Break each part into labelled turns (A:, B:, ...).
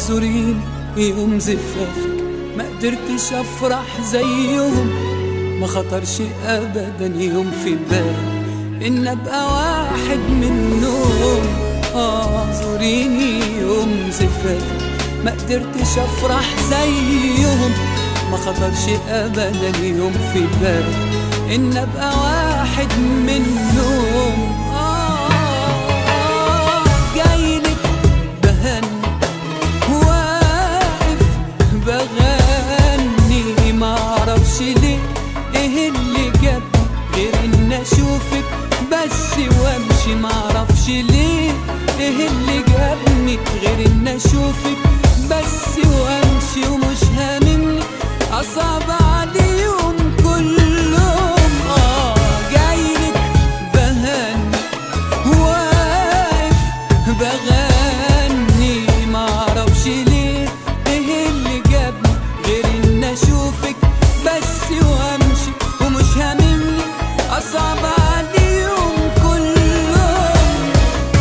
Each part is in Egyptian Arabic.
A: اعذريني يوم زفافك ما قدرتش افرح زيهم ما خطرش ابدا يوم في بالي ان ابقى واحد منهم اعذريني يوم زفافك ما قدرتش افرح زيهم ما خطرش ابدا يوم في بالي ان ابقى واحد منهم آه جايلك بهني واقف بغني معرفش ليه ايه اللي جاب غير ان اشوفك بس وامشي معرفش ليه ايه اللي جابني غير ان اشوفك بس وامشي ومش هاممني اصعب عليهم كلهم اه جايلك بهني واقف بغني معرفش ليه ايه اللي جابني غير ان اشوفك بس وامشي ومش هاممني اصعب عليهم كلهم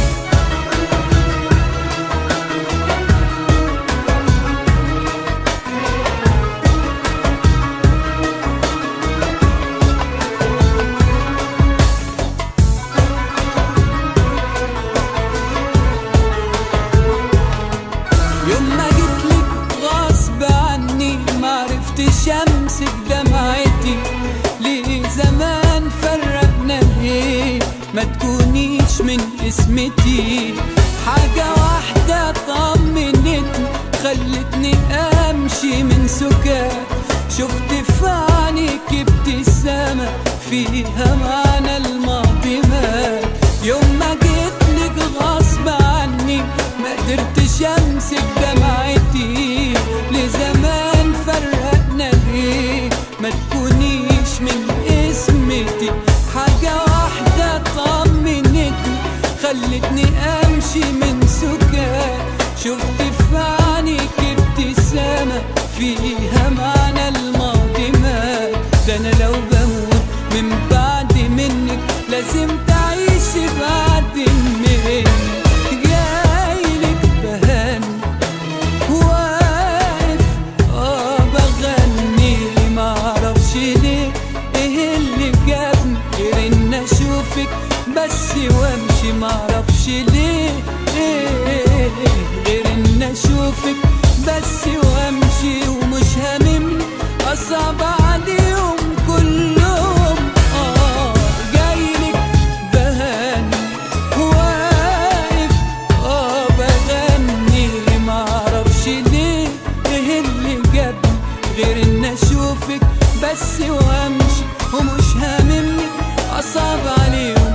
A: يوم ما جيتلك غصب عني معرفتش امسك دمعتي ليه زمان فرقنا ليه ما تكونيش من اسمتي حاجة واحدة طمنتني خلتني امشي من سكات شفت في عينيك ابتسامة فيها معنى الماضي مات يوم ما جيتلك غصب عني ما قدرتش امسك دمعتي لزمان فرقنا ليه ما تكونيش من اسمتي حاجة واحدة طمنتني خلتني امشي من سكات شفت في عينيك ابتسامة فيها معنى الماضي مات ده انا لو بموت من بعد منك لازم تعيشي بعد مني جايلك بهني واقف اه بغني معرفش ليه ايه اللي جابني غير ان اشوفك بس وامشي معرفش ليه إيه غير ان اشوفك بس وامشي ومش هاممني اصعب عليهم كلهم اه جايلك بهني واقف اه بغني معرفش ليه ايه اللي جابني غير ان اشوفك بس وامشي ومش هاممني اصعب عليهم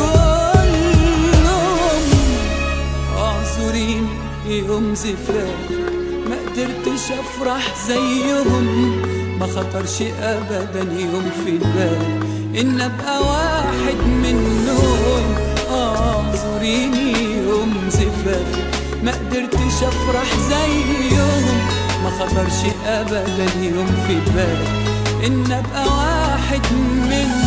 A: كلهم اعذريني يوم زفافك ما قدرتش افرح زيهم ما خطرش ابدا يوم في بالي ان ابقى واحد منهم اعذريني يوم زفافك ما قدرتش افرح زيهم ما خطرش ابدا يوم في بالي ان ابقى واحد منهم